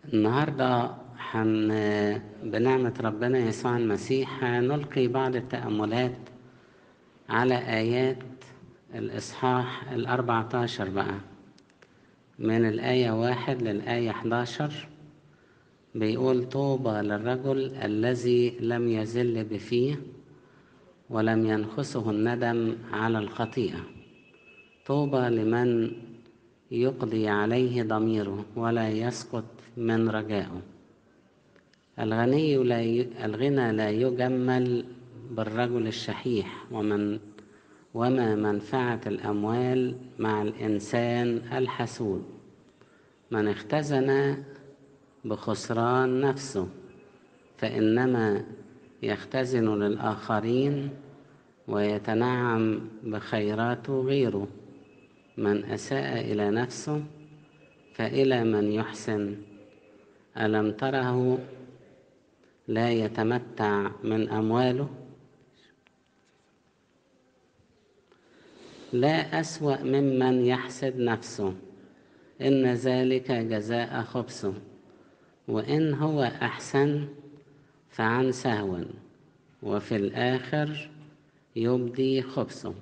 النهاردة حن بنعمة ربنا يسوع المسيح هنلقي بعض التأملات على آيات الإصحاح الأربعة عشر بقى من الآية واحد للآية 11 بيقول طوبى للرجل الذي لم يزل بفيه ولم ينخسه الندم على الخطيئة طوبى لمن يقضي عليه ضميره ولا يسقط من رجائه الغني لا ي... الغنى لا يجمل بالرجل الشحيح ومن وما منفعة الأموال مع الإنسان الحسود من اختزن بخسران نفسه فإنما يختزن للآخرين ويتنعم بخيرات غيره من أساء إلى نفسه فإلى من يحسن ألم تره لا يتمتع من أمواله لا أسوأ ممن يحسد نفسه إن ذلك جزاء خبثه وإن هو أحسن فعن سهو وفي الآخر يبدي خبثه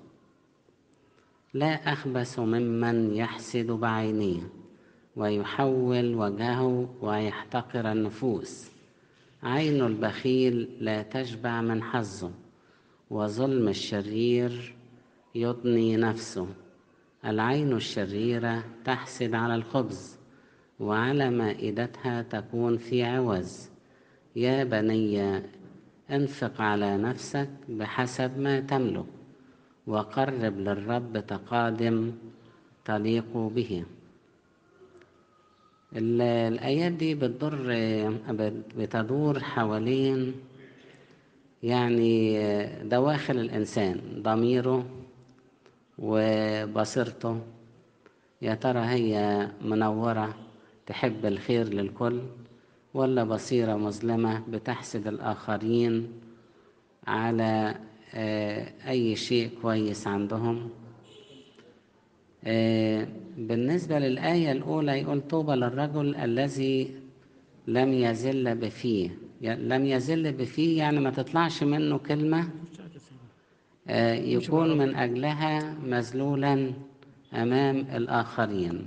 لا أخبث ممن يحسد بعينيه ويحول وجهه ويحتقر النفوس عين البخيل لا تشبع من حظه وظلم الشرير يضني نفسه العين الشريرة تحسد على الخبز وعلى مائدتها تكون في عوز يا بني انفق على نفسك بحسب ما تملك وقرب للرب تقادم تليق به الآيات دي بتضر بتدور حوالين يعني دواخل الإنسان ضميره وبصيرته يا ترى هي منورة تحب الخير للكل ولا بصيرة مظلمة بتحسد الآخرين على أي شيء كويس عندهم بالنسبة للآية الأولى يقول طوبى للرجل الذي لم يزل بفيه لم يزل بفيه يعني ما تطلعش منه كلمة يكون من أجلها مذلولا أمام الآخرين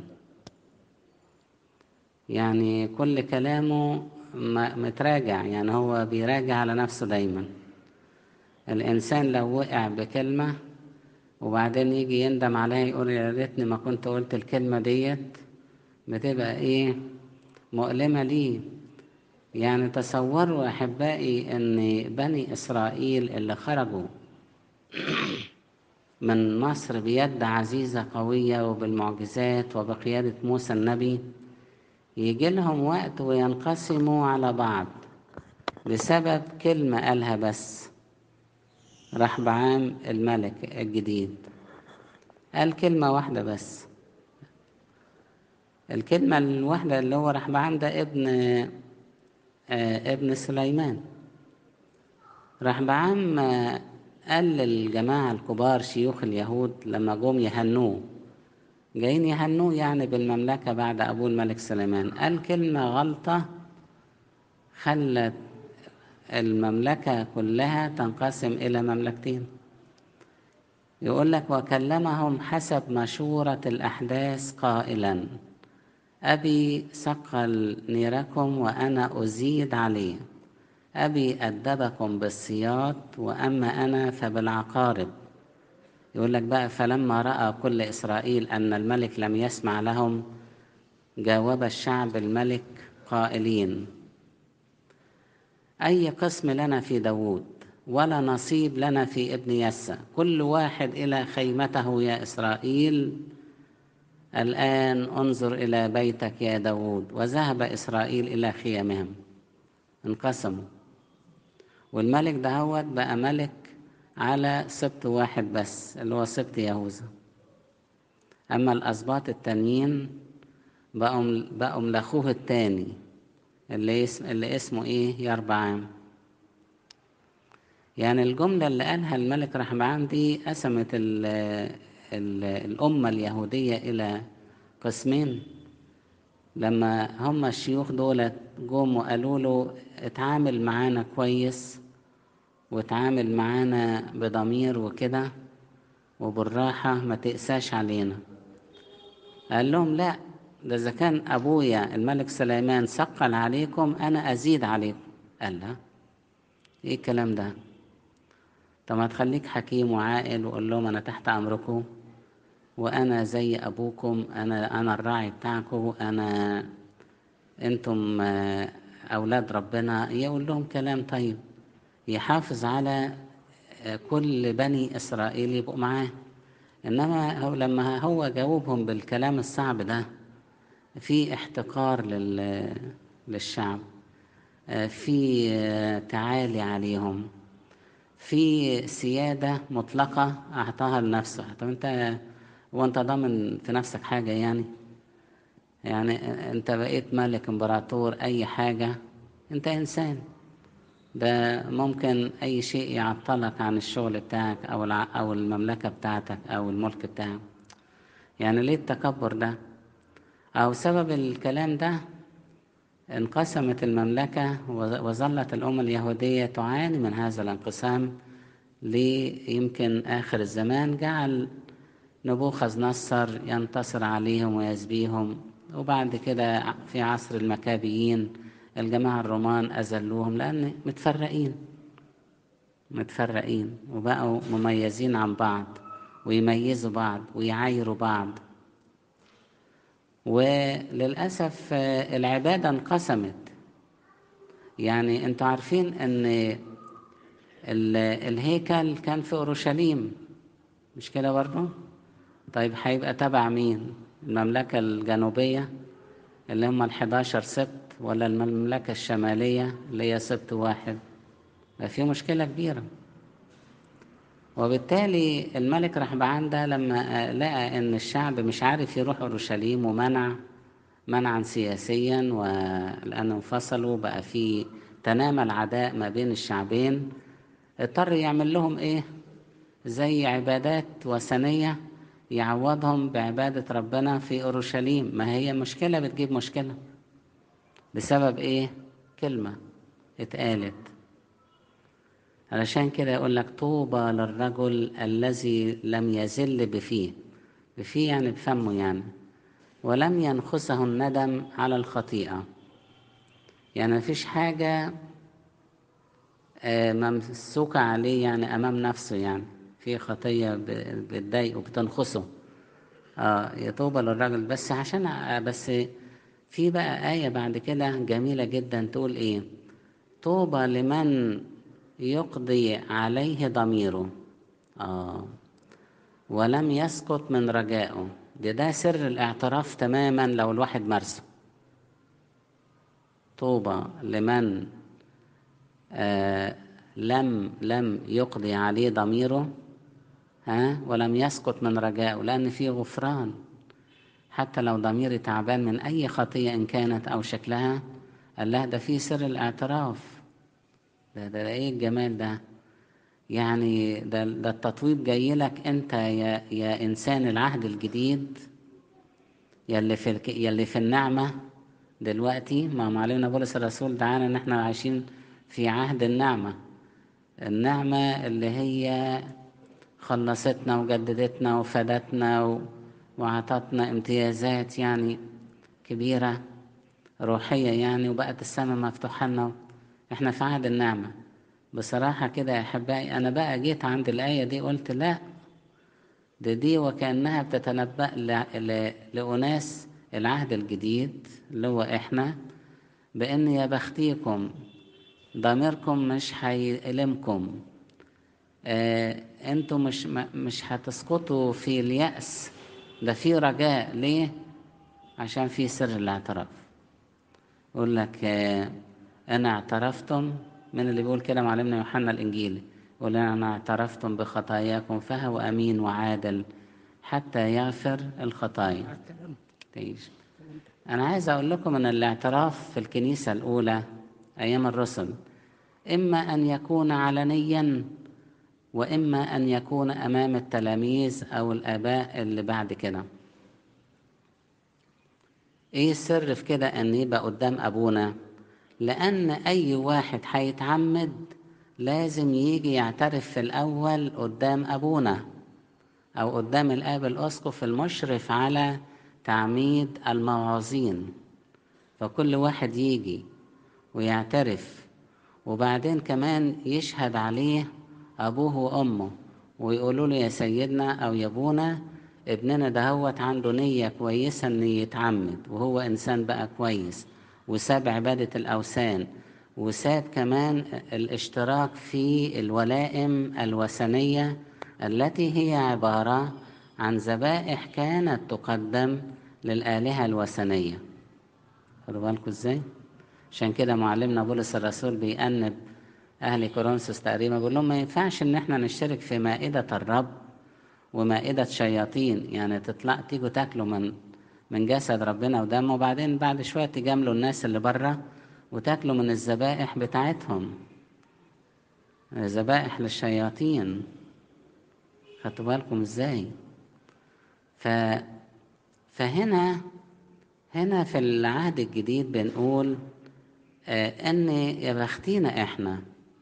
يعني كل كلامه متراجع يعني هو بيراجع على نفسه دايما الإنسان لو وقع بكلمة وبعدين يجي يندم عليها يقول يا ريتني ما كنت قلت الكلمة ديت بتبقى إيه مؤلمة ليه يعني تصوروا أحبائي إن بني إسرائيل اللي خرجوا من مصر بيد عزيزة قوية وبالمعجزات وبقيادة موسى النبي يجي لهم وقت وينقسموا على بعض بسبب كلمة قالها بس رحبعام الملك الجديد قال كلمة واحدة بس الكلمة الواحدة اللي هو رحبعام ده ابن آه ابن سليمان رحبعام آه قال للجماعة الكبار شيوخ اليهود لما جم يهنوه جايين يهنوه يعني بالمملكة بعد أبوه الملك سليمان قال كلمة غلطة خلت المملكة كلها تنقسم إلى مملكتين يقول لك وكلمهم حسب مشورة الأحداث قائلا أبي ثقل نيركم وأنا أزيد عليه أبي أدبكم بالسياط وأما أنا فبالعقارب يقول لك بقى فلما رأى كل إسرائيل أن الملك لم يسمع لهم جاوب الشعب الملك قائلين أي قسم لنا في داود ولا نصيب لنا في ابن يسى كل واحد إلى خيمته يا إسرائيل الآن انظر إلى بيتك يا داود وذهب إسرائيل إلى خيامهم انقسموا والملك دهوت بقى ملك على سبط واحد بس اللي هو سبط يهوذا أما الأسباط التانيين بقوا بقوا لأخوه التاني اللي اسم اللي اسمه إيه يربعام يعني الجملة اللي قالها الملك رحبعام دي قسمت ال ال الأمة اليهودية إلى قسمين لما هم الشيوخ دول جم وقالوا له اتعامل معانا كويس واتعامل معانا بضمير وكده وبالراحة ما تقساش علينا قال لهم لا ده إذا كان أبويا الملك سليمان ثقل عليكم أنا أزيد عليكم قال لا إيه الكلام ده طب ما تخليك حكيم وعاقل وقول لهم أنا تحت أمركم وأنا زي أبوكم أنا أنا الراعي بتاعكم أنا أنتم أولاد ربنا يقول لهم كلام طيب يحافظ على كل بني إسرائيل يبقوا معاه إنما هو لما هو جاوبهم بالكلام الصعب ده في احتقار لل للشعب في تعالي عليهم في سيادة مطلقة أعطاها لنفسه طب أنت وأنت ضامن في نفسك حاجة يعني يعني أنت بقيت ملك إمبراطور أي حاجة أنت إنسان ده ممكن أي شيء يعطلك عن الشغل بتاعك أو أو المملكة بتاعتك أو الملك بتاعك يعني ليه التكبر ده أو سبب الكلام ده انقسمت المملكة وظلت الأمة اليهودية تعاني من هذا الانقسام ليمكن آخر الزمان جعل نبوخذ نصر ينتصر عليهم ويسبيهم وبعد كده في عصر المكابيين الجماعة الرومان أذلوهم لأن متفرقين متفرقين وبقوا مميزين عن بعض ويميزوا بعض ويعايروا بعض وللأسف العبادة انقسمت يعني انتوا عارفين ان الهيكل كان في أورشليم مش كده برضه طيب هيبقى تبع مين المملكة الجنوبية اللي هم الحداشر سبت ولا المملكة الشمالية اللي هي سبت واحد ده في مشكلة كبيرة وبالتالي الملك رحبعان ده لما لقى ان الشعب مش عارف يروح اورشليم ومنع منعا سياسيا ولان انفصلوا بقى في تنامى العداء ما بين الشعبين اضطر يعمل لهم ايه زي عبادات وثنية يعوضهم بعبادة ربنا في اورشليم ما هي مشكلة بتجيب مشكلة بسبب ايه كلمة اتقالت علشان كده يقول لك طوبى للرجل الذي لم يزل بفيه بفيه يعني بفمه يعني ولم ينخسه الندم على الخطيئة يعني مفيش حاجة ممسوكة عليه يعني أمام نفسه يعني في خطية بتضايقه بتنخسه اه يطوبى للرجل بس عشان بس في بقى آية بعد كده جميلة جدا تقول إيه طوبى لمن يقضي عليه ضميره آه ولم يسقط من رجائه ده ده سر الاعتراف تماما لو الواحد مرسه طوبى لمن آه لم لم يقضي عليه ضميره ها ولم يسقط من رجائه لأن في غفران حتى لو ضميري تعبان من أي خطية إن كانت أو شكلها قال له ده في سر الاعتراف ده, ده, ده ايه الجمال ده يعني ده, ده التطويب جاي لك انت يا, يا انسان العهد الجديد يلي في الك... يلي في النعمه دلوقتي ما معلمنا بولس الرسول دعانا ان احنا عايشين في عهد النعمه النعمه اللي هي خلصتنا وجددتنا وفادتنا و... وعطتنا امتيازات يعني كبيره روحيه يعني وبقت السماء مفتوحه لنا احنا في عهد النعمة بصراحة كده يا أحبائي أنا بقى جيت عند الآية دي قلت لا ده دي وكأنها بتتنبأ ل... ل... لأناس العهد الجديد اللي هو إحنا بأن يا بختيكم ضميركم مش هيألمكم آه انتوا مش مش هتسقطوا في اليأس ده في رجاء ليه؟ عشان في سر الاعتراف يقول لك آه أنا اعترفتم من اللي بيقول كده معلمنا يوحنا الإنجيلي يقول أنا اعترفتم بخطاياكم فهو أمين وعادل حتى يغفر الخطايا تعيش أنا عايز أقول لكم أن الاعتراف في الكنيسة الأولى أيام الرسل إما أن يكون علنيا وإما أن يكون أمام التلاميذ أو الآباء اللي بعد كده ايه السر في كده ان يبقى قدام ابونا لان اي واحد هيتعمد لازم يجي يعترف في الاول قدام ابونا او قدام الاب الاسقف المشرف على تعميد المواعظين فكل واحد يجي ويعترف وبعدين كمان يشهد عليه ابوه وامه ويقولوا له يا سيدنا او يا ابونا ابننا دهوت عنده نية كويسة إنه يتعمد وهو إنسان بقى كويس وساب عبادة الأوثان وساب كمان الاشتراك في الولائم الوثنية التي هي عبارة عن ذبائح كانت تقدم للآلهة الوثنية خدوا بالكم ازاي؟ عشان كده معلمنا بولس الرسول بيأنب أهل كورنثوس تقريبا بيقول لهم ما ينفعش إن احنا نشترك في مائدة الرب ومائدة شياطين يعني تطلع تيجوا تاكلوا من من جسد ربنا ودمه وبعدين بعد شوية تجاملوا الناس اللي بره وتاكلوا من الذبائح بتاعتهم ذبائح للشياطين خدتوا بالكم ازاي ف فهنا هنا في العهد الجديد بنقول آه ان يا بختينا احنا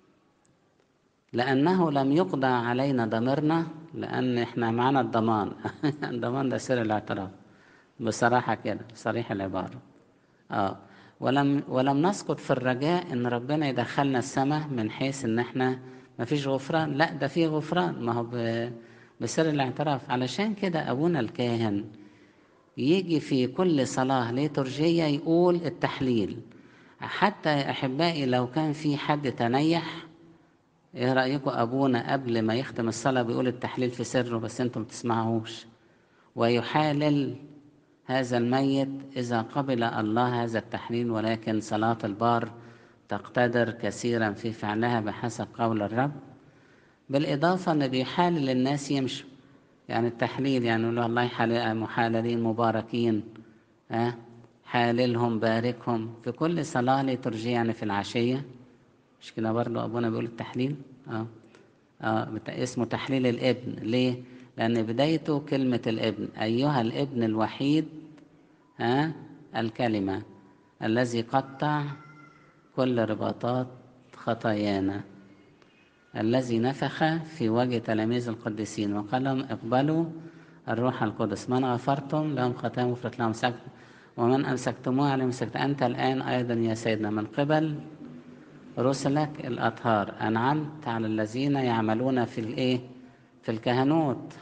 لانه لم يقضى علينا ضميرنا لان احنا معانا الضمان الضمان ده سر الاعتراف بصراحه كده صريح العباره اه ولم ولم نسقط في الرجاء ان ربنا يدخلنا السماء من حيث ان احنا ما فيش غفران لا ده في غفران ما هو بسر الاعتراف علشان كده ابونا الكاهن يجي في كل صلاه ليتورجيه يقول التحليل حتى يا احبائي لو كان في حد تنيح ايه رايكم ابونا قبل ما يختم الصلاه بيقول التحليل في سره بس انتم ما بتسمعوش ويحالل هذا الميت اذا قبل الله هذا التحليل ولكن صلاه البار تقتدر كثيرا في فعلها بحسب قول الرب بالاضافه ان بيحالل الناس يمشوا يعني التحليل يعني يقول الله يحلل محاللين مباركين ها أه؟ حاللهم باركهم في كل صلاه لترجي يعني في العشيه مش كده برضه ابونا بيقول التحليل اه اه اسمه تحليل الابن ليه لان بدايته كلمه الابن ايها الابن الوحيد ها آه الكلمه الذي قطع كل رباطات خطايانا الذي نفخ في وجه تلاميذ القديسين وقال لهم اقبلوا الروح القدس من غفرتم لهم خطاياهم غفرت لهم سكت ومن امسكتموه عليهم سكت انت الان ايضا يا سيدنا من قبل رسلك الأطهار أنعمت على الذين يعملون في الإيه؟ في الكهنوت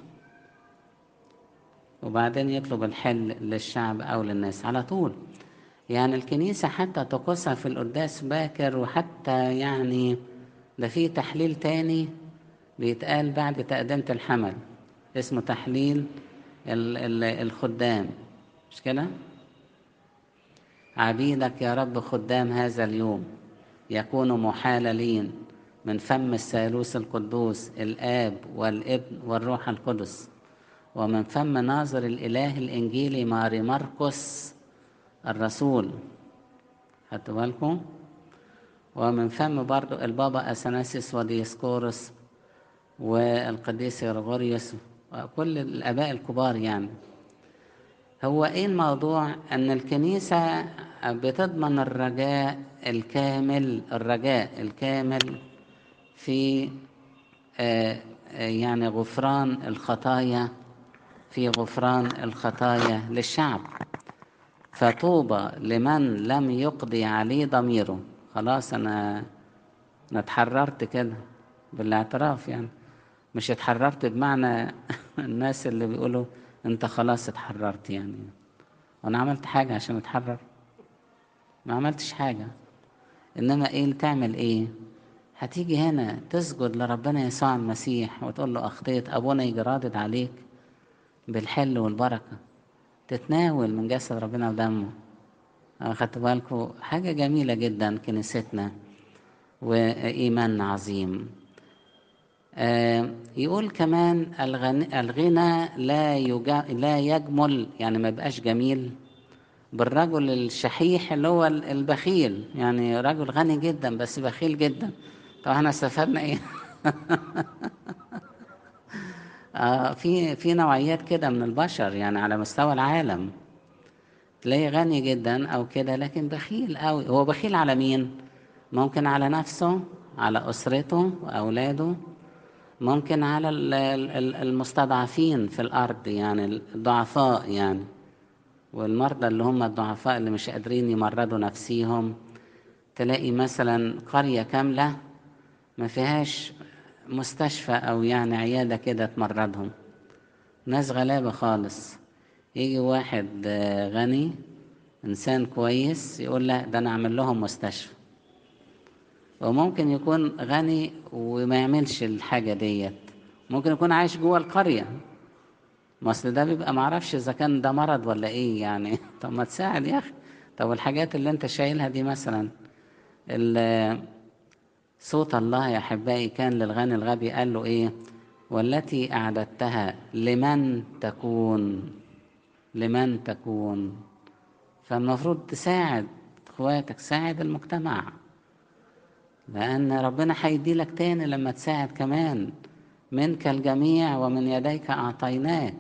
وبعدين يطلب الحل للشعب أو للناس على طول يعني الكنيسة حتى طقوسها في القداس باكر وحتى يعني ده في تحليل تاني بيتقال بعد تقدمة الحمل اسمه تحليل ال ال الخدام مش كده؟ عبيدك يا رب خدام هذا اليوم يكونوا محاللين من فم الثالوث القدوس الآب والابن والروح القدس ومن فم ناظر الإله الإنجيلي ماري مرقس الرسول خدتوا بالكم ومن فم برضو البابا أثناسيس وديسكورس والقديس غرغوريوس وكل الآباء الكبار يعني هو إيه الموضوع أن الكنيسة بتضمن الرجاء الكامل الرجاء الكامل في يعني غفران الخطايا في غفران الخطايا للشعب فطوبى لمن لم يقضي عليه ضميره خلاص انا انا اتحررت كده بالاعتراف يعني مش اتحررت بمعنى الناس اللي بيقولوا انت خلاص اتحررت يعني وانا عملت حاجه عشان اتحرر ما عملتش حاجه انما ايه اللي تعمل ايه هتيجي هنا تسجد لربنا يسوع المسيح وتقول له اخطيت ابونا يجي رادد عليك بالحل والبركه تتناول من جسد ربنا ودمه خدتوا بالكم حاجه جميله جدا كنيستنا وايمان عظيم آه يقول كمان الغنى, الغنى لا يجا لا يجمل يعني ما يبقاش جميل بالرجل الشحيح اللي هو البخيل يعني رجل غني جدا بس بخيل جدا طب احنا استفدنا ايه آه في في نوعيات كده من البشر يعني على مستوى العالم تلاقيه غني جدا او كده لكن بخيل قوي هو بخيل على مين ممكن على نفسه على اسرته واولاده ممكن على المستضعفين في الارض يعني الضعفاء يعني والمرضى اللي هم الضعفاء اللي مش قادرين يمرضوا نفسيهم تلاقي مثلا قرية كاملة ما فيهاش مستشفى أو يعني عيادة كده تمرضهم ناس غلابة خالص يجي واحد غني إنسان كويس يقول لا ده أنا أعمل لهم مستشفى وممكن يكون غني وما يعملش الحاجة ديت ممكن يكون عايش جوه القرية ما اصل ده بيبقى معرفش اذا كان ده مرض ولا ايه يعني طب ما تساعد يا اخي طب الحاجات اللي انت شايلها دي مثلا صوت الله يا احبائي كان للغني الغبي قال له ايه والتي اعددتها لمن تكون لمن تكون فالمفروض تساعد اخواتك ساعد المجتمع لان ربنا هيدي لك تاني لما تساعد كمان منك الجميع ومن يديك اعطيناك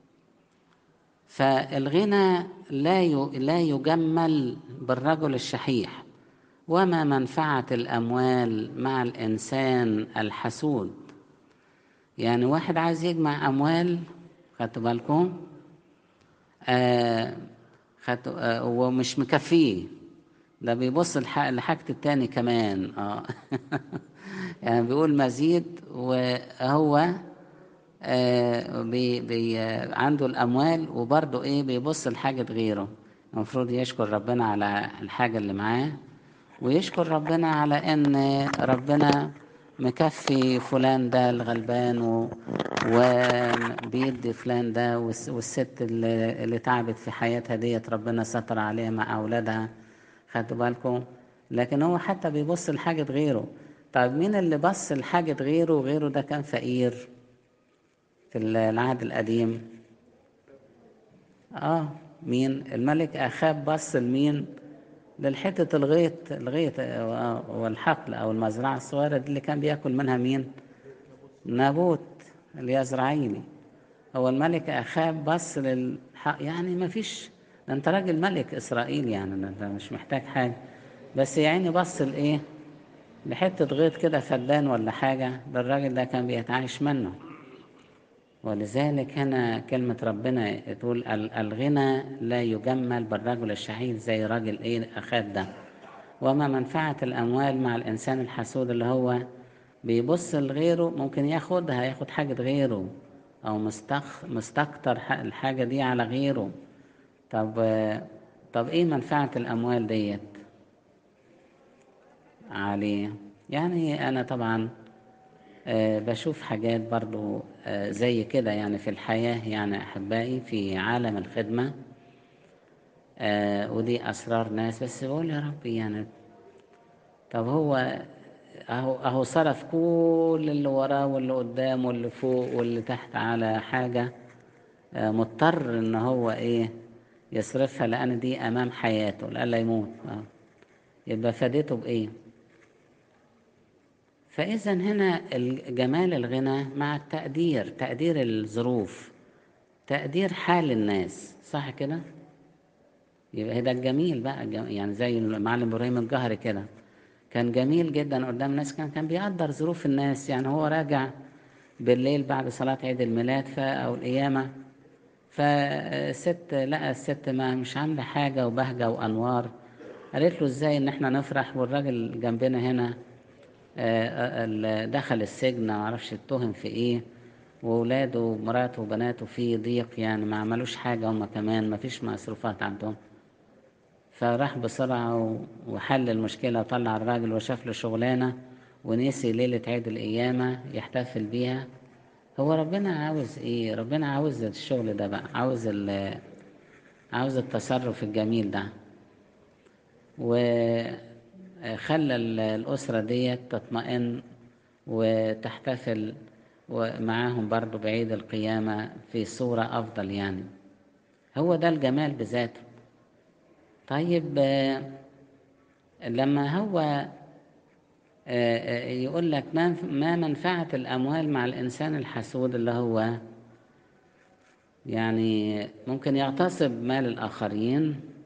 فالغنى لا لا يجمل بالرجل الشحيح وما منفعة الأموال مع الإنسان الحسود يعني واحد عايز يجمع أموال خدتوا بالكم آه خدتوا آه ومش مكفيه ده بيبص لحاجة التاني كمان اه يعني بيقول مزيد وهو آه بي بي عنده الأموال وبرضه إيه بيبص لحاجة غيره المفروض يشكر ربنا على الحاجة اللي معاه ويشكر ربنا على ان ربنا مكفي فلان ده الغلبان و... وبيدي فلان ده والست اللي, اللي تعبت في حياتها ديت ربنا ستر عليها مع اولادها خدوا بالكم لكن هو حتى بيبص لحاجة غيره طيب مين اللي بص لحاجة غيره وغيره ده كان فقير في العهد القديم اه مين الملك اخاب بص لمين للحتة الغيط الغيط والحقل أو المزرعة الصغيرة دي اللي كان بياكل منها مين؟ نابوت اليزرعيلي هو الملك أخاب بص للحق يعني ما فيش ده أنت راجل ملك إسرائيل يعني أنت مش محتاج حاجة بس يا عيني بص لإيه؟ لحتة غيط كده فدان ولا حاجة ده الراجل ده كان بيتعايش منه ولذلك هنا كلمة ربنا تقول الغنى لا يجمل بالرجل الشحيح زي راجل ايه أخاد ده وما منفعة الأموال مع الإنسان الحسود اللي هو بيبص لغيره ممكن ياخدها ياخد حاجة غيره أو مستخ مستكتر الحاجة دي على غيره طب طب إيه منفعة الأموال ديت عليه يعني أنا طبعا أه بشوف حاجات برضو أه زي كده يعني في الحياة يعني أحبائي في عالم الخدمة أه ودي أسرار ناس بس بقول يا ربي يعني طب هو أهو, أهو صرف كل اللي وراه واللي قدامه واللي فوق واللي تحت على حاجة مضطر إن هو إيه يصرفها لأن دي أمام حياته لألا يموت يبقى فادته بإيه؟ فإذا هنا جمال الغنى مع التقدير تقدير الظروف تقدير حال الناس صح كده يبقى ده الجميل بقى يعني زي المعلم ابراهيم الجهري كده كان جميل جدا قدام الناس كان كان بيقدر ظروف الناس يعني هو راجع بالليل بعد صلاة عيد الميلاد أو القيامة فست لقى الست ما مش عاملة حاجة وبهجة وأنوار قالت له ازاي ان احنا نفرح والراجل جنبنا هنا دخل السجن معرفش اتهم في ايه وولاده ومراته وبناته في ضيق يعني ما عملوش حاجة هما كمان ما فيش مصروفات عندهم فراح بسرعة وحل المشكلة وطلع الراجل وشاف له شغلانة ونسي ليلة عيد القيامة يحتفل بيها هو ربنا عاوز ايه ربنا عاوز الشغل ده بقى عاوز عاوز التصرف الجميل ده وخلى الأسرة ديت تطمئن وتحتفل ومعاهم برضو بعيد القيامة في صورة أفضل يعني هو ده الجمال بذاته طيب لما هو يقول لك ما منفعة الأموال مع الإنسان الحسود اللي هو يعني ممكن يغتصب مال الآخرين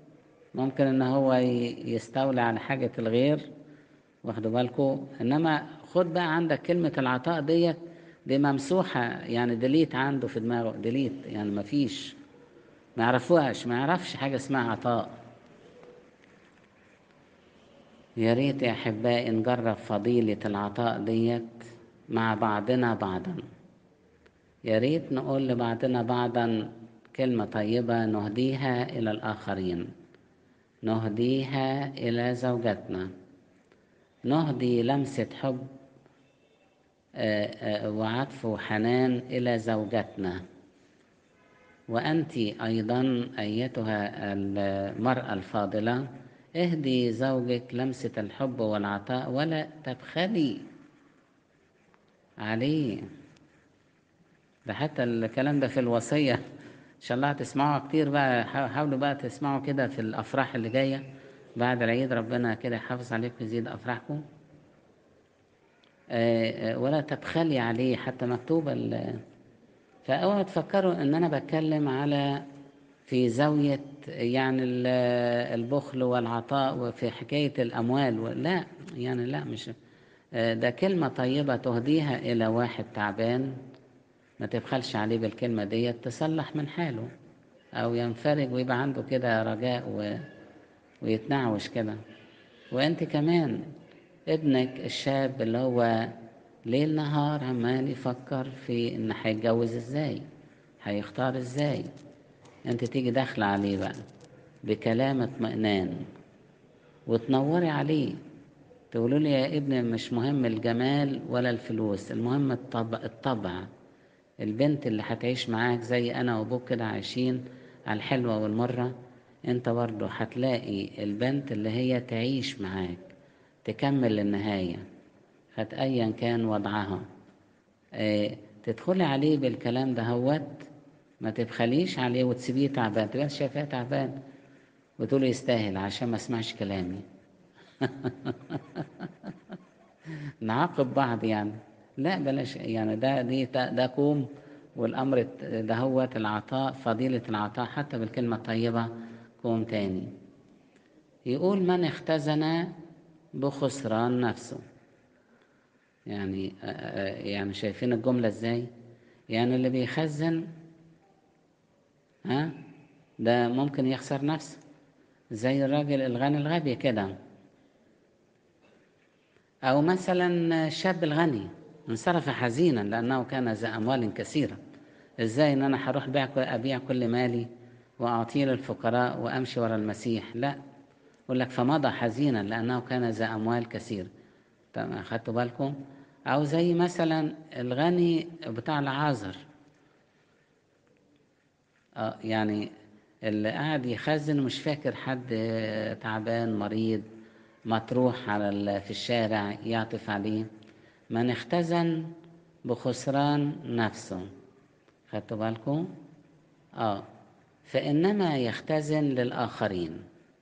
ممكن ان هو ي- يستولي على حاجة الغير واخدوا بالكم انما خد بقى عندك كلمة العطاء ديت دي ممسوحة يعني ديليت عنده في دماغه ديليت يعني مفيش ما يعرفوهاش ما يعرفش حاجة اسمها عطاء يا ريت يا أحبائي نجرب فضيلة العطاء ديت مع بعضنا بعضا يا ريت نقول لبعضنا بعضا كلمة طيبة نهديها إلى الآخرين نهديها إلى زوجتنا نهدي لمسة حب آه، آه، وعطف وحنان إلى زوجتنا وأنت أيضا أيتها المرأة الفاضلة اهدي زوجك لمسة الحب والعطاء ولا تبخلي عليه ده حتى الكلام ده في الوصية إن شاء الله هتسمعوها كتير بقى حا- حاولوا بقى تسمعوا كده في الأفراح اللي جاية بعد العيد ربنا كده يحافظ عليكم ويزيد أفراحكم آه، آه، ولا تبخلي عليه حتى مكتوبة ال- فأوعوا تفكروا إن أنا بتكلم على في زاوية يعني ال- البخل والعطاء وفي حكاية الأموال و- لا يعني لا مش آه، ده كلمة طيبة تهديها إلى واحد تعبان ما تبخلش عليه بالكلمة ديت تصلح من حاله أو ينفرج ويبقى عنده كده رجاء و... ويتنعوش كده وأنت كمان ابنك الشاب اللي هو ليل نهار عمال يفكر في إن هيتجوز إزاي هيختار إزاي أنت تيجي داخلة عليه بقى بكلام اطمئنان وتنوري عليه تقولوا لي يا ابني مش مهم الجمال ولا الفلوس المهم الطبع, الطبع البنت اللي هتعيش معاك زي انا وابوك كده عايشين على الحلوة والمرة انت برضه هتلاقي البنت اللي هي تعيش معاك تكمل للنهاية خد ايا كان وضعها اه تدخلي عليه بالكلام ده هوت ما تبخليش عليه وتسيبيه تعبان تبقى انت شايفاه تعبان وتقولي يستاهل عشان ما اسمعش كلامي نعاقب بعض يعني لا بلاش يعني ده دي ده, ده كوم والامر ده هو العطاء فضيلة العطاء حتى بالكلمة الطيبة كوم تاني يقول من اختزن بخسران نفسه يعني آه، آه، يعني شايفين الجملة ازاي يعني اللي بيخزن ها ده ممكن يخسر نفسه زي الراجل الغني الغبي كده أو مثلا الشاب الغني انصرف حزينا لأنه كان ذا أموال كثيرة إزاي إن أنا هروح بيع أبيع كل مالي وأعطيه للفقراء وأمشي ورا المسيح لا يقول لك فمضى حزينا لأنه كان ذا أموال كثيرة طب أخدتوا بالكم أو زي مثلا الغني بتاع العازر اه يعني اللي قاعد يخزن ومش فاكر حد تعبان مريض مطروح على ال- في الشارع يعطف عليه من اختزن بخسران نفسه خدتوا بالكم اه فإنما يختزن للآخرين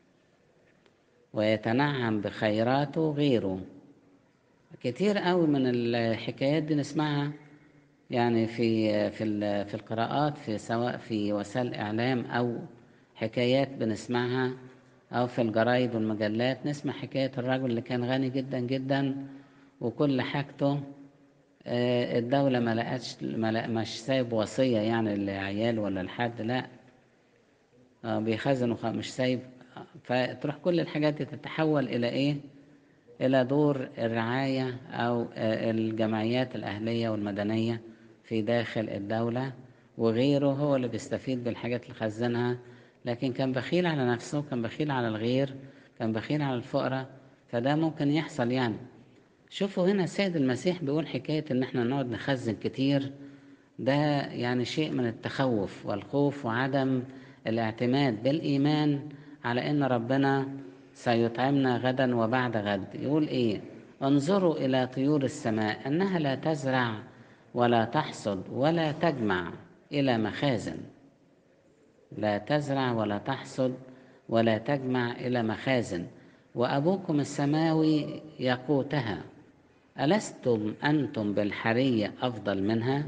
ويتنعم بخيراته غيره كتير قوي من الحكايات دي نسمعها يعني في في ال- في القراءات في سواء في وسائل الإعلام أو حكايات بنسمعها أو في الجرايد والمجلات نسمع حكاية الرجل اللي كان غني جدا جدا وكل حاجته آه، الدولة ما لقتش ما لق- مش سايب وصية يعني لعياله ولا لحد لا آه، بيخزن وخ- مش سايب فتروح كل الحاجات دي تتحول إلى إيه؟ إلى دور الرعاية أو آه، الجمعيات الأهلية والمدنية في داخل الدولة وغيره هو اللي بيستفيد بالحاجات اللي خزنها لكن كان بخيل على نفسه كان بخيل على الغير كان بخيل على الفقراء فده ممكن يحصل يعني شوفوا هنا السيد المسيح بيقول حكاية إن احنا نقعد نخزن كتير ده يعني شيء من التخوف والخوف وعدم الاعتماد بالإيمان على إن ربنا سيطعمنا غدا وبعد غد يقول إيه انظروا إلى طيور السماء أنها لا تزرع ولا تحصد ولا تجمع إلى مخازن لا تزرع ولا تحصد ولا تجمع إلى مخازن وأبوكم السماوي يقوتها ألستم أنتم بالحرية أفضل منها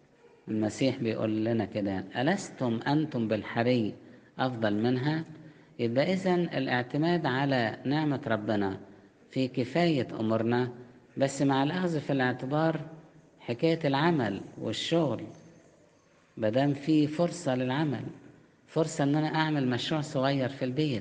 المسيح بيقول لنا كده ألستم أنتم بالحري أفضل منها يبقى إذا الاعتماد على نعمة ربنا في كفاية أمورنا بس مع الأخذ في الاعتبار حكاية العمل والشغل مادام في فرصة للعمل فرصة إن أنا أعمل مشروع صغير في البيت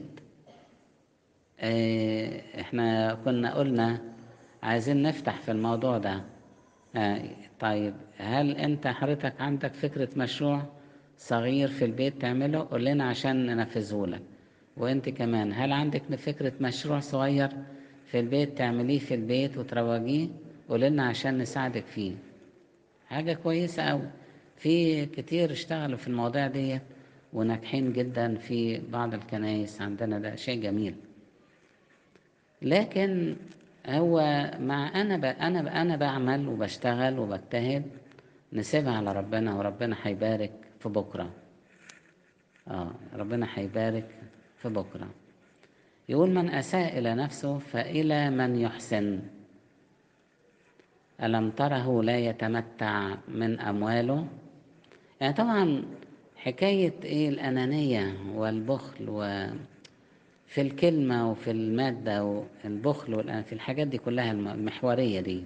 اه إحنا كنا قلنا عايزين نفتح في الموضوع ده اه طيب هل أنت حضرتك عندك فكرة مشروع صغير في البيت تعمله قول لنا عشان ننفذه لك وانت كمان هل عندك فكرة مشروع صغير في البيت تعمليه في البيت وتروجيه قول لنا عشان نساعدك فيه حاجة كويسة أوي في كتير اشتغلوا في المواضيع دي وناجحين جدا في بعض الكنايس عندنا ده شيء جميل لكن هو مع انا ب... انا ب... انا بعمل وبشتغل وبجتهد نسيبها على ربنا وربنا هيبارك في بكره اه ربنا هيبارك في بكره يقول من اساء الى نفسه فالى من يحسن الم تره لا يتمتع من امواله يعني طبعا حكايه ايه الانانيه والبخل و في الكلمة وفي المادة والبخل والآن في الحاجات دي كلها المحورية دي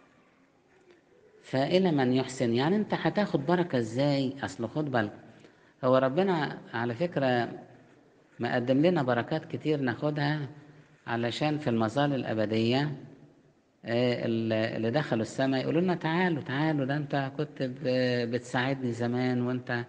فإلى من يحسن يعني أنت هتاخد بركة إزاي أصل خد بالك هو ربنا على فكرة مقدم لنا بركات كتير ناخدها علشان في المظال الأبدية اللي دخلوا السماء يقولوا لنا تعالوا تعالوا ده أنت كنت بتساعدني زمان وأنت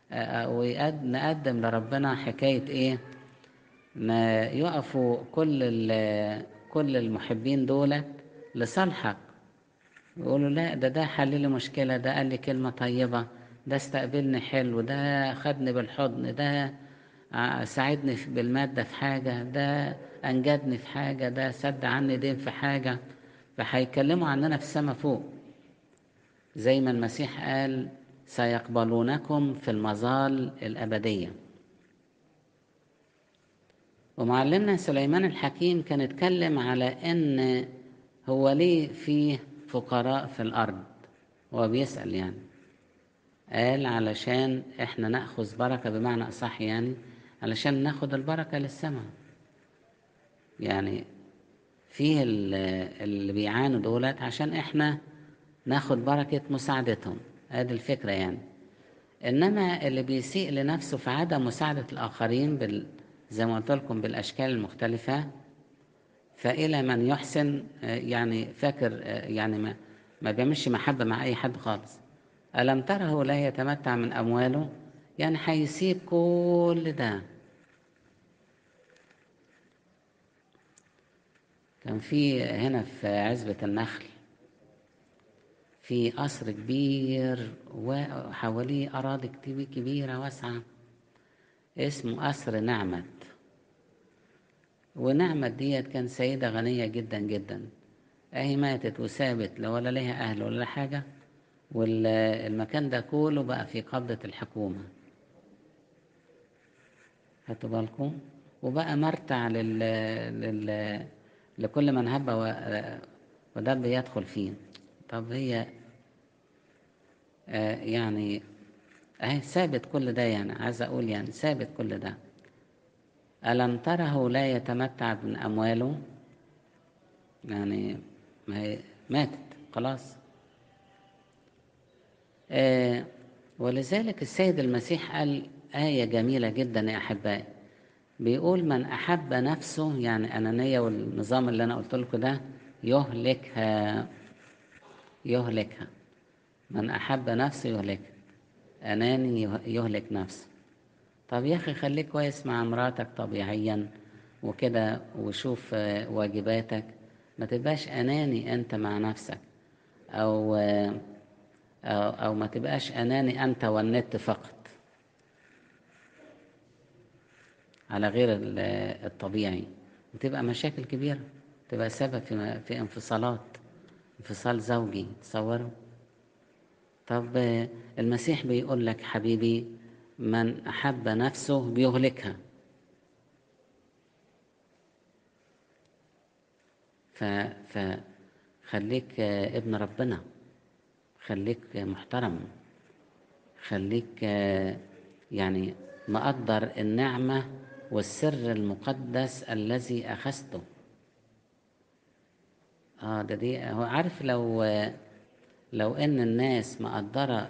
ونقدم لربنا حكاية إيه ما يقفوا كل كل المحبين دولت لصالحك يقولوا لا ده ده حل لي مشكلة ده قال لي كلمة طيبة ده استقبلني حلو ده خدني بالحضن ده ساعدني بالمادة في حاجة ده أنجدني في حاجة ده سد عني دين في حاجة فهيكلموا عننا في السماء فوق زي ما المسيح قال سيقبلونكم في المظال الأبدية ومعلمنا سليمان الحكيم كان اتكلم على ان هو ليه فيه فقراء في الارض هو بيسأل يعني قال علشان احنا ناخذ بركة بمعنى اصح يعني علشان ناخد البركة للسماء يعني فيه اللي بيعانوا دولت عشان احنا ناخد بركة مساعدتهم ادي الفكرة يعني انما اللي بيسيء لنفسه في عدم مساعدة الاخرين بال زي ما قلت لكم بالاشكال المختلفه فالى من يحسن يعني فاكر يعني ما ما بيعملش محبه مع اي حد خالص الم تره لا يتمتع من امواله يعني هيسيب كل ده كان في هنا في عزبة النخل في قصر كبير وحواليه أراضي كبيرة واسعة اسمه قصر نعمت ونعمت ديت كان سيدة غنية جدا جدا اهي ماتت وسابت لا ولا ليها اهل ولا حاجة والمكان ده كله بقى في قبضة الحكومة خدتوا بالكم وبقى مرتع لل... لل... لكل من هب و... ودب يدخل فيه طب هي آه يعني اهي سابت كل ده يعني عايز اقول يعني سابت كل ده ألم تره لا يتمتع من أمواله يعني ما هي ماتت خلاص آه ولذلك السيد المسيح قال آية جميلة جدا يا أحبائي بيقول من أحب نفسه يعني أنانية والنظام اللي أنا قلت لكم ده يهلكها يهلكها من أحب نفسه يهلكها أناني يهلك نفسه طب يا أخي خليك كويس مع مراتك طبيعيا وكده وشوف واجباتك ما تبقاش أناني أنت مع نفسك أو أو, أو ما تبقاش أناني أنت والنت فقط على غير الطبيعي وتبقى مشاكل كبيرة تبقى سبب في, في انفصالات انفصال زوجي تصوروا طب المسيح بيقول لك حبيبي من أحب نفسه بيهلكها ف فخليك ابن ربنا خليك محترم خليك يعني مقدر النعمة والسر المقدس الذي أخذته اه ده دي هو عارف لو لو ان الناس مقدرة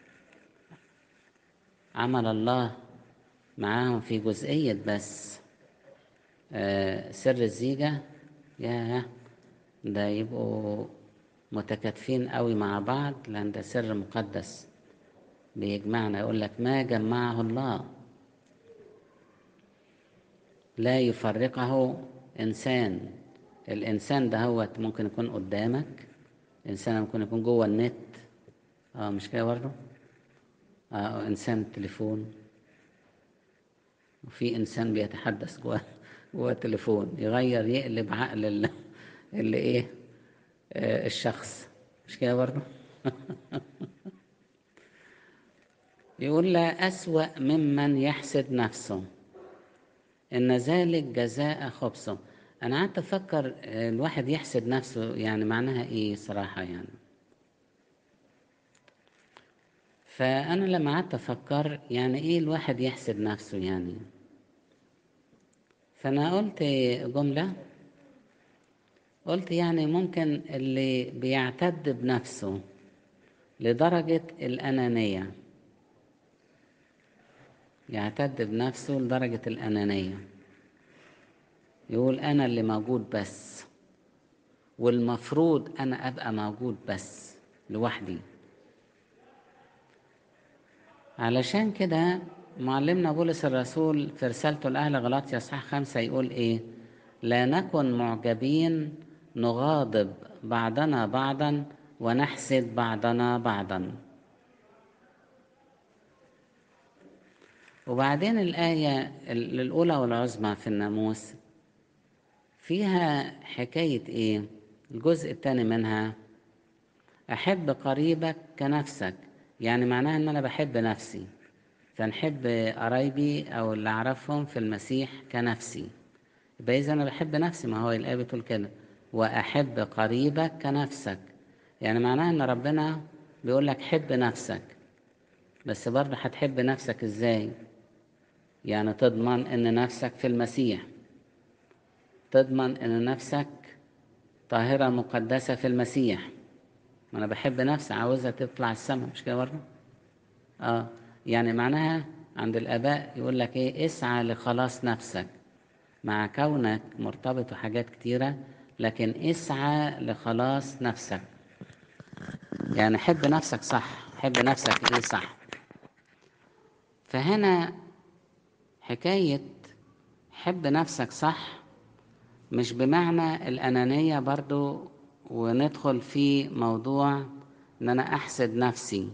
عمل الله معاهم في جزئية بس آه سر الزيجة يا ده يبقوا متكاتفين قوي مع بعض لأن ده سر مقدس بيجمعنا يقول لك ما جمعه الله لا يفرقه إنسان الإنسان ده هو ممكن يكون قدامك إنسان ممكن يكون جوه النت اه مش كده برضه اه إنسان التليفون وفي إنسان بيتحدث جوه جوه التليفون يغير يقلب عقل اللي, اللي إيه آه الشخص مش كده برضه يقول لا أسوأ ممن يحسد نفسه إن ذلك جزاء خبثه أنا قعدت أفكر الواحد يحسد نفسه يعني معناها إيه صراحة يعني فأنا لما قعدت أفكر يعني إيه الواحد يحسد نفسه يعني فأنا قلت جملة قلت يعني ممكن اللي بيعتد بنفسه لدرجة الأنانية يعتد بنفسه لدرجة الأنانية يقول أنا اللي موجود بس والمفروض أنا أبقى موجود بس لوحدي علشان كده معلمنا بولس الرسول في رسالته لأهل غلاطيا صح خمسة يقول إيه لا نكن معجبين نغاضب بعضنا بعضا ونحسد بعضنا بعضا وبعدين الآية الأولى والعظمى في الناموس فيها حكاية إيه؟ الجزء الثاني منها أحب قريبك كنفسك يعني معناها إن أنا بحب نفسي فنحب قرايبي أو اللي أعرفهم في المسيح كنفسي يبقى إذا أنا بحب نفسي ما هو الآية بتقول كده وأحب قريبك كنفسك يعني معناها إن ربنا بيقول لك حب نفسك بس برضه هتحب نفسك إزاي؟ يعني تضمن إن نفسك في المسيح تضمن ان نفسك طاهرة مقدسة في المسيح ما انا بحب نفسي عاوزها تطلع السماء مش كده برضه اه يعني معناها عند الاباء يقول لك ايه اسعى لخلاص نفسك مع كونك مرتبط بحاجات كتيرة لكن اسعى لخلاص نفسك يعني حب نفسك صح حب نفسك ايه صح فهنا حكاية حب نفسك صح مش بمعنى الأنانية برضو وندخل في موضوع إن أنا أحسد نفسي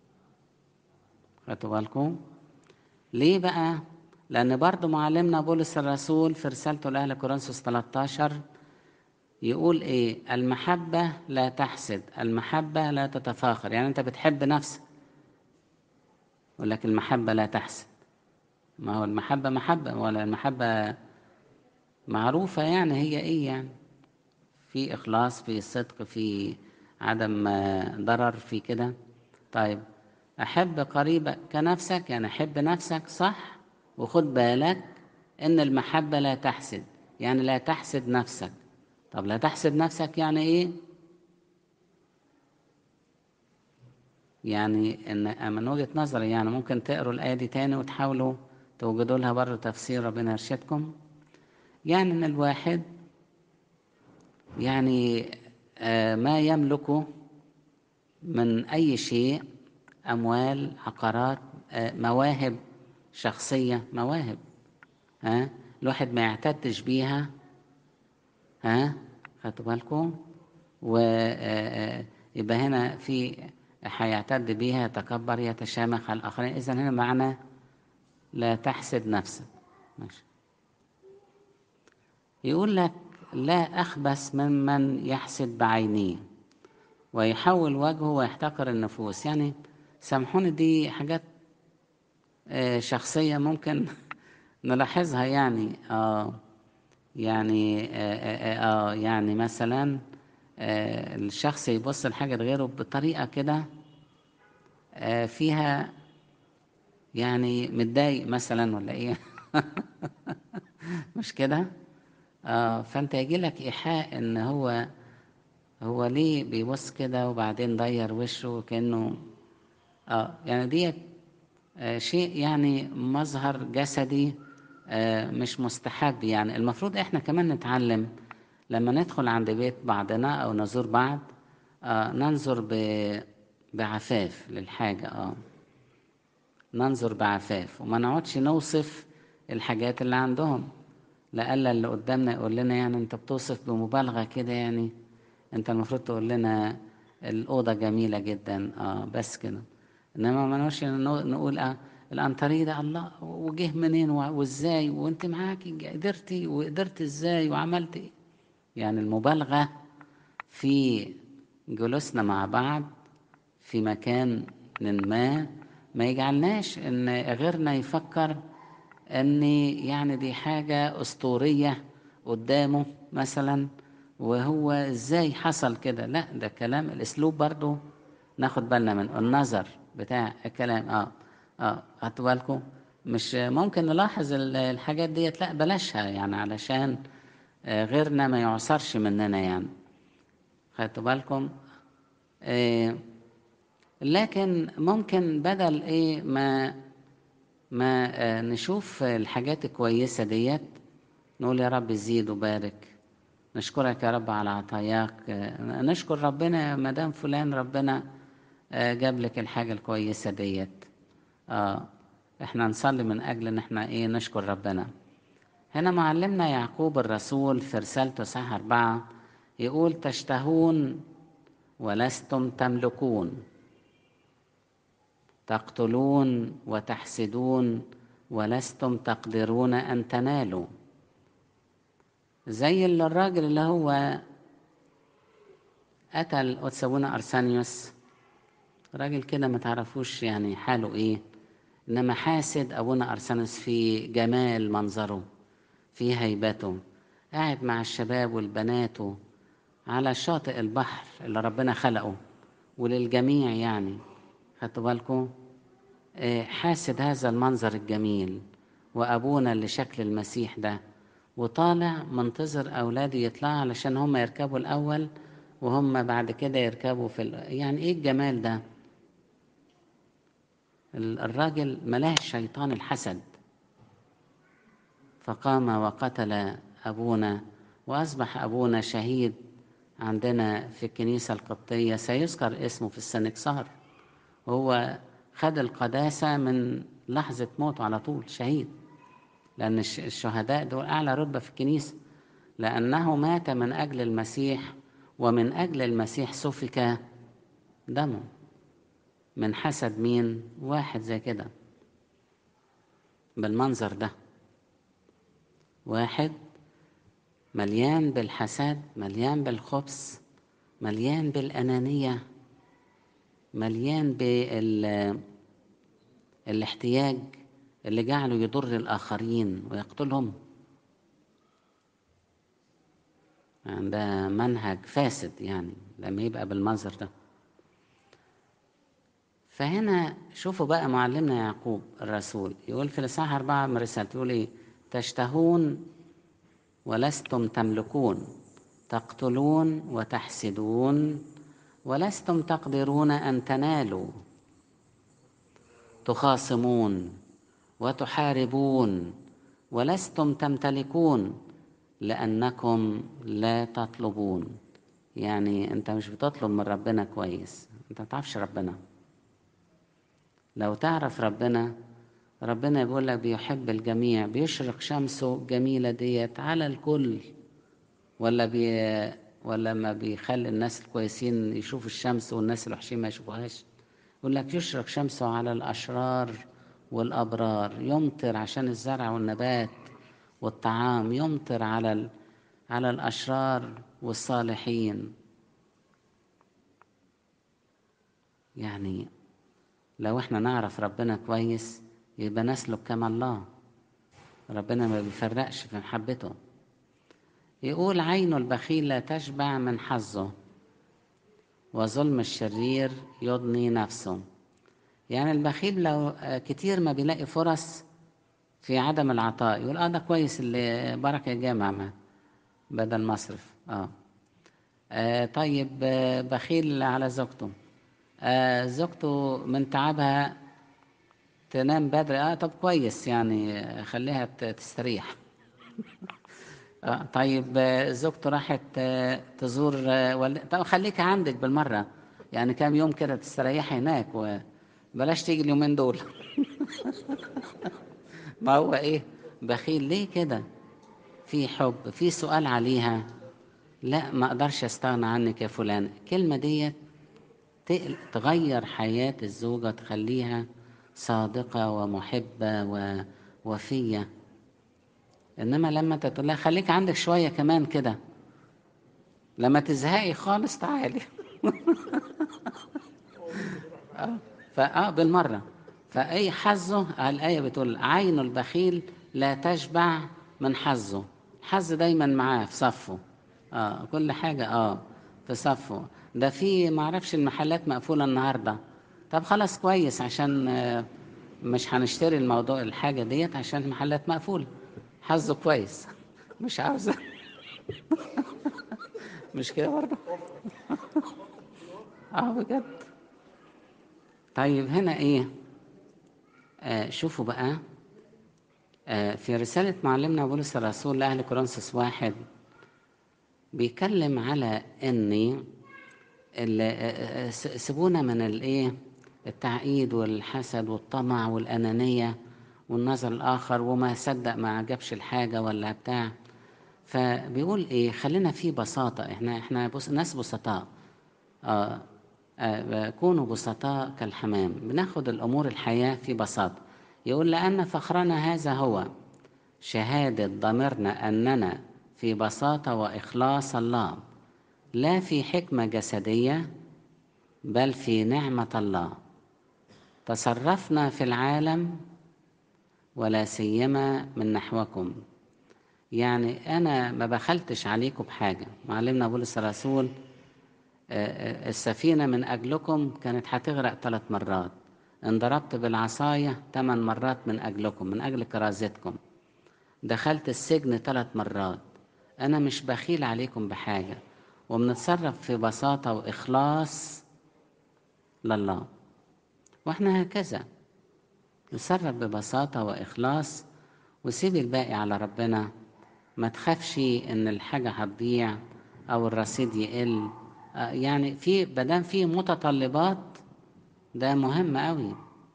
خدتوا بالكم ليه بقى لأن برضو معلمنا بولس الرسول في رسالته لأهل كورنثوس 13 يقول إيه المحبة لا تحسد المحبة لا تتفاخر يعني أنت بتحب نفسك يقول لك المحبة لا تحسد ما هو المحبة محبة ولا المحبة معروفة يعني هي ايه يعني في اخلاص في صدق في عدم ضرر في كده طيب احب قريبك كنفسك يعني احب نفسك صح وخد بالك ان المحبة لا تحسد يعني لا تحسد نفسك طب لا تحسد نفسك يعني ايه يعني ان من وجهة نظري يعني ممكن تقروا الآية دي تاني وتحاولوا توجدوا لها برضه تفسير ربنا يرشدكم يعني ان الواحد يعني آه ما يملكه من اي شيء اموال عقارات آه مواهب شخصيه مواهب ها الواحد ما يعتدش بيها ها خدتوا بالكم ويبقى هنا في هيعتد بيها يتكبر يتشامخ على الاخرين اذا هنا معنى لا تحسد نفسك ماشي يقول لك لا أخبث ممن يحسد بعينيه ويحول وجهه ويحتقر النفوس يعني سامحوني دي حاجات شخصية ممكن نلاحظها يعني آه يعني آه, آه, آه يعني مثلا آه الشخص يبص لحاجة غيره بطريقة كده آه فيها يعني متضايق مثلا ولا ايه مش كده اه فانت يجيلك ايحاء ان هو هو ليه بيبص كده وبعدين ضير وشه كانه اه يعني ديت آه شيء يعني مظهر جسدي آه مش مستحب يعني المفروض احنا كمان نتعلم لما ندخل عند بيت بعضنا او نزور بعض آه ننظر ب... بعفاف للحاجة اه ننظر بعفاف وما نقعدش نوصف الحاجات اللي عندهم لألا اللي قدامنا يقول لنا يعني انت بتوصف بمبالغة كده يعني انت المفروض تقول لنا الأوضة جميلة جدا اه بس كده انما ما نقولش نقول اه الانطري ده الله وجه منين وازاي وانت معاكي قدرتي وقدرت ازاي وعملت ايه يعني المبالغة في جلوسنا مع بعض في مكان ما ما يجعلناش ان غيرنا يفكر ان يعني دي حاجة اسطورية قدامه مثلا وهو ازاي حصل كده لا ده كلام الاسلوب برضو ناخد بالنا من النظر بتاع الكلام اه اه خدتوا بالكم مش ممكن نلاحظ الحاجات ديت لا بلاشها يعني علشان غيرنا ما يعصرش مننا يعني خدتوا بالكم آه لكن ممكن بدل ايه ما ما آه نشوف الحاجات الكويسة ديت نقول يا رب زيد وبارك نشكرك يا رب على عطاياك آه نشكر ربنا ما دام فلان ربنا آه جاب لك الحاجة الكويسة ديت اه احنا نصلي من اجل ان احنا ايه نشكر ربنا هنا معلمنا يعقوب الرسول في رسالته صح أربعة يقول تشتهون ولستم تملكون تقتلون وتحسدون ولستم تقدرون أن تنالوا زي اللي الراجل اللي هو قتل أتسابونا أرسانيوس راجل كده ما تعرفوش يعني حاله إيه إنما حاسد أبونا أرسانيوس في جمال منظره في هيبته قاعد مع الشباب والبنات على شاطئ البحر اللي ربنا خلقه وللجميع يعني خدتوا بالكم حاسد هذا المنظر الجميل وابونا اللي شكل المسيح ده وطالع منتظر اولاده يطلعوا علشان هم يركبوا الاول وهم بعد كده يركبوا في ال... يعني ايه الجمال ده الراجل ملاه الشيطان الحسد فقام وقتل ابونا واصبح ابونا شهيد عندنا في الكنيسه القبطيه سيذكر اسمه في السنكسار وهو خد القداسه من لحظه موته على طول شهيد لان الشهداء دول اعلى رتبه في الكنيسه لانه مات من اجل المسيح ومن اجل المسيح سفك دمه من حسد مين واحد زي كده بالمنظر ده واحد مليان بالحسد مليان بالخبث مليان بالأنانية مليان بال الاحتياج اللي جعله يضر الآخرين ويقتلهم يعني ده منهج فاسد يعني لما يبقى بالمنظر ده فهنا شوفوا بقى معلمنا يعقوب الرسول يقول في الإصحاح أربعة من رسالته يقول إيه تشتهون ولستم تملكون تقتلون وتحسدون ولستم تقدرون ان تنالوا تخاصمون وتحاربون ولستم تمتلكون لانكم لا تطلبون يعني انت مش بتطلب من ربنا كويس انت ما تعرفش ربنا لو تعرف ربنا ربنا بيقول لك بيحب الجميع بيشرق شمسه الجميلة ديت على الكل ولا بي ولا ما بيخلي الناس الكويسين يشوفوا الشمس والناس الوحشين ما يشوفوهاش يقول لك يشرق شمسه على الأشرار والأبرار يمطر عشان الزرع والنبات والطعام يمطر على ال... على الأشرار والصالحين يعني لو احنا نعرف ربنا كويس يبقى نسلك كما الله ربنا ما بيفرقش في محبته يقول عين البخيل لا تشبع من حظه وظلم الشرير يضني نفسه يعني البخيل لو كتير ما بيلاقي فرص في عدم العطاء يقول اه ده كويس اللي بركة الجامع ما بدل مصرف اه, آه طيب آه بخيل على زوجته آه زوجته من تعبها تنام بدري اه طب كويس يعني آه، خليها ت- تستريح آه طيب آه، زوجته راحت آه، تزور آه، والد... طب خليك عندك بالمرة يعني كام يوم كده تستريحي هناك وبلاش تيجي اليومين دول ما هو ايه بخيل ليه كده في حب في سؤال عليها لا ما اقدرش استغنى عنك يا فلان الكلمة ديت تقل- تغير حياة الزوجة تخليها صادقة ومحبة ووفية انما لما تقول لها خليك عندك شوية كمان كده لما تزهقي خالص تعالي آه، فاه بالمرة فأي حظه الآية بتقول عين البخيل لا تشبع من حظه حظ دايما معاه في صفه اه كل حاجة اه في صفه ده في معرفش المحلات مقفولة النهاردة طب خلاص كويس عشان آه، مش هنشتري الموضوع الحاجة ديت عشان المحلات مقفولة حظه كويس مش عاوزة مش كده برضه اه بجد طيب هنا ايه آه شوفوا بقى آه في رسالة معلمنا بولس الرسول لأهل كورنثوس واحد بيتكلم على ان ال- آه، آه، س- سيبونا من الايه التعقيد والحسد والطمع والأنانية والنظر الآخر وما صدق ما عجبش الحاجة ولا بتاع فبيقول ايه خلينا في بساطة احنا احنا بس ناس بسطاء آه آه كونوا بسطاء كالحمام بناخد الأمور الحياة في بساطة يقول لأن فخرنا هذا هو شهادة ضميرنا أننا في بساطة وإخلاص الله لا في حكمة جسدية بل في نعمة الله تصرفنا في العالم ولا سيما من نحوكم يعني أنا ما بخلتش عليكم بحاجة معلمنا بولس الرسول آه، آه، السفينة من أجلكم كانت هتغرق ثلاث مرات انضربت بالعصاية ثمان مرات من أجلكم من أجل كرازتكم دخلت السجن ثلاث مرات أنا مش بخيل عليكم بحاجة وبنتصرف في بساطة وإخلاص لله وإحنا هكذا نتصرف ببساطة وإخلاص وسيب الباقي على ربنا ما تخافش إن الحاجة هتضيع أو الرصيد يقل آه، يعني في بدام في متطلبات ده مهم قوي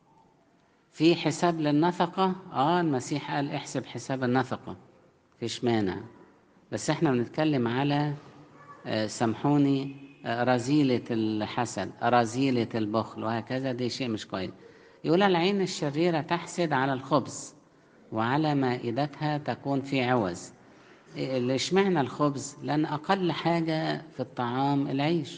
في حساب للنفقة اه المسيح قال احسب حساب النفقة مفيش مانع بس احنا بنتكلم على آه، سامحوني آه، رذيلة الحسد رذيلة البخل وهكذا دي شيء مش كويس يقول العين الشريرة تحسد على الخبز وعلى مائدتها تكون في عوز إيه اللي اشمعنى الخبز لأن أقل حاجة في الطعام العيش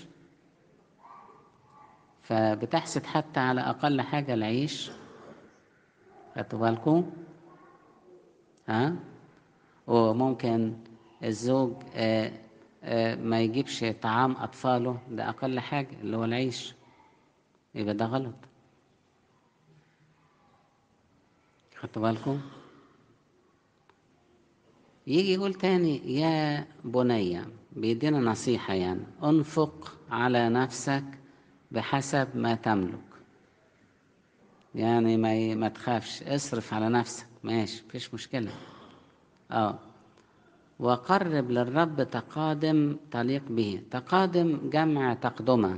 فبتحسد حتى على أقل حاجة العيش خدتوا بالكم ها وممكن الزوج آه، آه، ما يجيبش طعام أطفاله ده أقل حاجة اللي هو العيش يبقى ده غلط خدتوا بالكم يجي يقول تاني يا بني بيدينا نصيحة يعني انفق على نفسك بحسب ما تملك يعني ما ي- ما تخافش اصرف على نفسك ماشي مفيش مشكلة اه وقرب للرب تقادم تليق به تقادم جمع تقدمة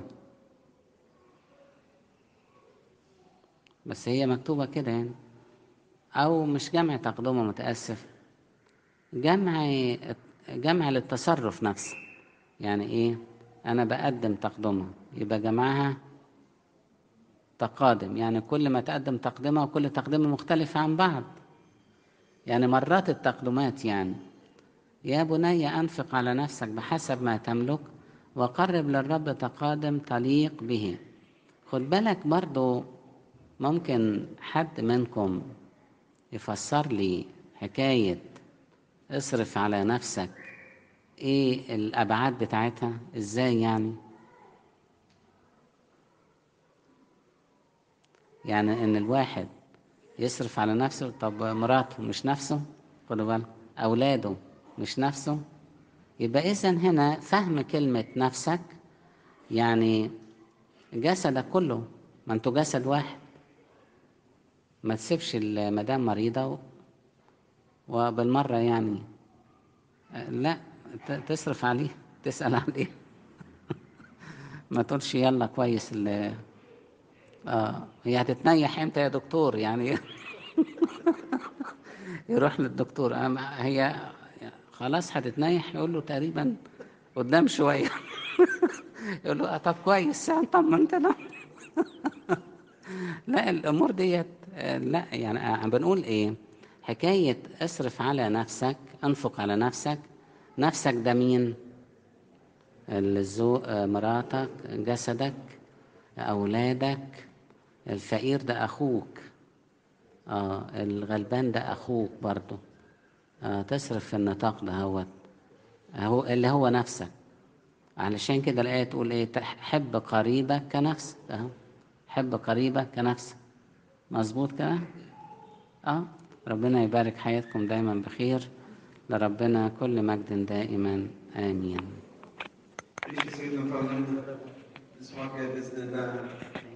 بس هي مكتوبة كده يعني أو مش جمع تقدمة متأسف جمع جمع للتصرف نفسه يعني ايه انا بقدم تقدمه يبقى جمعها تقادم يعني كل ما تقدم تقدمه وكل تقدمه مختلفة عن بعض يعني مرات التقدمات يعني يا بني أنفق على نفسك بحسب ما تملك وقرب للرب تقادم تليق به خد بالك برضو ممكن حد منكم يفسر لي حكاية اصرف على نفسك ايه الابعاد بتاعتها ازاي يعني يعني ان الواحد يصرف على نفسه طب مراته مش نفسه خدوا بالك أولاده مش نفسه يبقى إذا هنا فهم كلمة نفسك يعني جسدك كله ما انتوا جسد واحد ما تسيبش المدام مريضة و- وبالمرة يعني آه، لا ت- تصرف عليه تسأل عليه ما تقولش يلا كويس ال- اه هي هتتنيح امتى يا دكتور يعني يروح للدكتور أما هي خلاص هتتنيح يقول له تقريبا قدام شوية يقول له آه طب كويس يعني طمنت له لا الامور ديت آه، لا يعني آه، بنقول ايه حكايه اصرف على نفسك انفق على نفسك نفسك ده مين الزوج آه، مراتك جسدك اولادك الفقير ده اخوك اه الغلبان ده اخوك برضه آه تصرف في النطاق ده هو هو اللي هو نفسك علشان كده الآية تقول إيه تح- حب قريبك كنفسك أهو حب قريبك كنفسك مظبوط كده اه ربنا يبارك حياتكم دايما بخير لربنا كل مجد دائما آمين Grecious Heavenly Father, this walk is the